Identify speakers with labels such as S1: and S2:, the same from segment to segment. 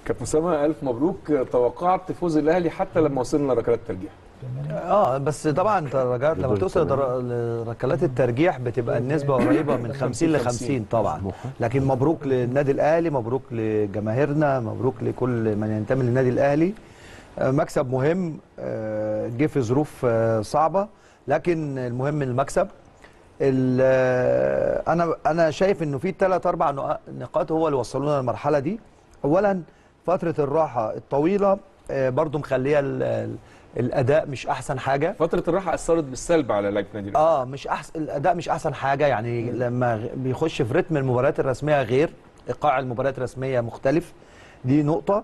S1: كابتن اسامه الف مبروك توقعت فوز الاهلي حتى لما وصلنا ركلات الترجيح
S2: اه بس طبعا انت رجعت لما توصل لدر- لركلات الترجيح بتبقى النسبه قريبه من 50 ل 50 طبعا لكن مبروك للنادي الاهلي مبروك لجماهيرنا مبروك لكل من ينتمي للنادي الاهلي آه، مكسب مهم آه، جه في ظروف آه، صعبه لكن المهم المكسب ال- آه، انا انا شايف انه في ثلاث اربع نقا- نقاط هو اللي وصلونا للمرحله دي اولا فتره الراحه الطويله آه، برضو مخليه ال- ال- الاداء مش احسن حاجه
S1: فتره الراحه اثرت بالسلب على لعيبه النادي الاهلي
S2: اه مش احسن الاداء مش احسن حاجه يعني لما غ- بيخش في رتم المباريات الرسميه غير ايقاع المباريات الرسميه مختلف دي نقطه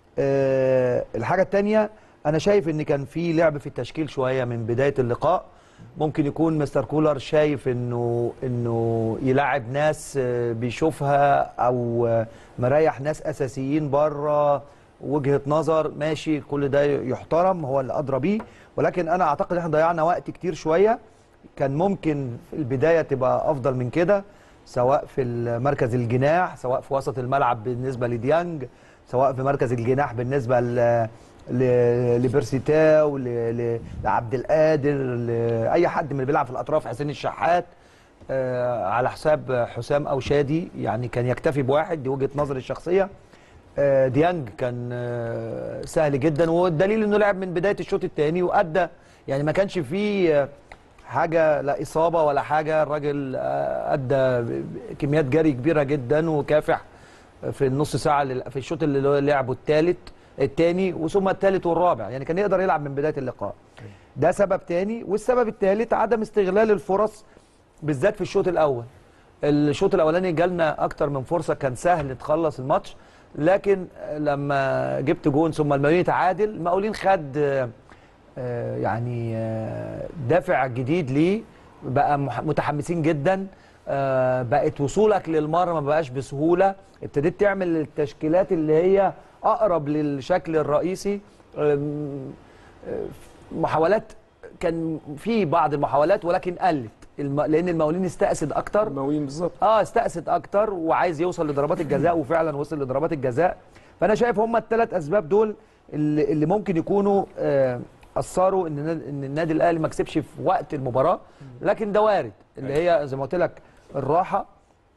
S2: آه الحاجه الثانيه انا شايف ان كان في لعب في التشكيل شويه من بدايه اللقاء ممكن يكون مستر كولر شايف انه انه يلعب ناس آه، بيشوفها او آه، مريح ناس اساسيين بره وجهه نظر ماشي كل ده يحترم هو اللي ادرى بيه ولكن انا اعتقد احنا ضيعنا وقت كتير شويه كان ممكن في البدايه تبقى افضل من كده سواء في مركز الجناح سواء في وسط الملعب بالنسبه لديانج سواء في مركز الجناح بالنسبه ل ل- لبيرسيتاو ل- ل- لعبد القادر لاي حد من اللي بيلعب في الاطراف حسين الشحات آه، على حساب حسام او شادي يعني كان يكتفي بواحد دي وجهه نظري الشخصيه آه، ديانج كان آه، سهل جدا والدليل انه لعب من بدايه الشوط الثاني وادى يعني ما كانش فيه آه، حاجه لا اصابه ولا حاجه الراجل آه، ادى كميات جري كبيره جدا وكافح في النص ساعه اللي- في الشوط اللي هو لعبه الثالث الثاني وثم الثالث والرابع يعني كان يقدر يلعب من بدايه اللقاء ده سبب تاني والسبب الثالث عدم استغلال الفرص بالذات في الشوط الاول الشوط الاولاني جالنا اكتر من فرصه كان سهل تخلص الماتش لكن لما جبت جون ثم المقاولين تعادل المقاولين خد آه، آه، يعني آه، دافع جديد ليه بقى مح- متحمسين جدا آه، بقت وصولك للمرمى ما بقاش بسهوله ابتديت تعمل التشكيلات اللي هي اقرب للشكل الرئيسي آم، آه، محاولات كان في بعض المحاولات ولكن قلت الم... لان المقاولين استأسد اكتر
S1: المقاولين بالظبط
S2: اه استأسد اكتر وعايز يوصل لضربات الجزاء وفعلا وصل لضربات الجزاء فانا شايف هم الثلاث اسباب دول اللي, اللي ممكن يكونوا آه اثروا ان النادي- ان النادي الاهلي ما كسبش في وقت المباراه لكن ده وارد اللي هي زي ما قلت لك الراحه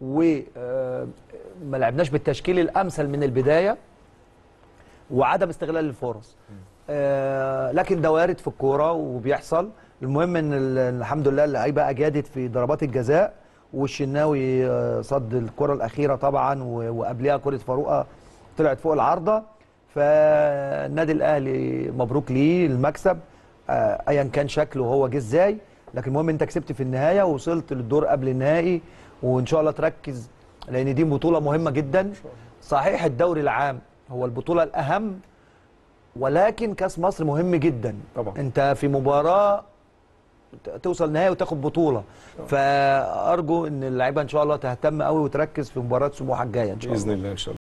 S2: وما لعبناش بالتشكيل الامثل من البدايه وعدم استغلال الفرص آه لكن ده وارد في الكوره وبيحصل المهم ان ال- الحمد لله اللعيبه اجادت في ضربات الجزاء والشناوي آه، صد الكره الاخيره طبعا و- وقبلها كره فاروقه طلعت فوق العارضه فالنادي الاهلي مبروك ليه المكسب آه، ايا كان شكله هو جه ازاي لكن المهم انت كسبت في النهايه ووصلت للدور قبل النهائي وان شاء الله تركز لان دي بطوله مهمه جدا صحيح الدوري العام هو البطوله الاهم ولكن كاس مصر مهم جدا
S1: طبعا.
S2: انت في مباراه ت- توصل نهائي وتاخد بطوله فارجو ان اللعيبه ان شاء الله تهتم قوي وتركز في مباراه سموحه الجايه ان شاء الله
S1: باذن الله ان شاء الله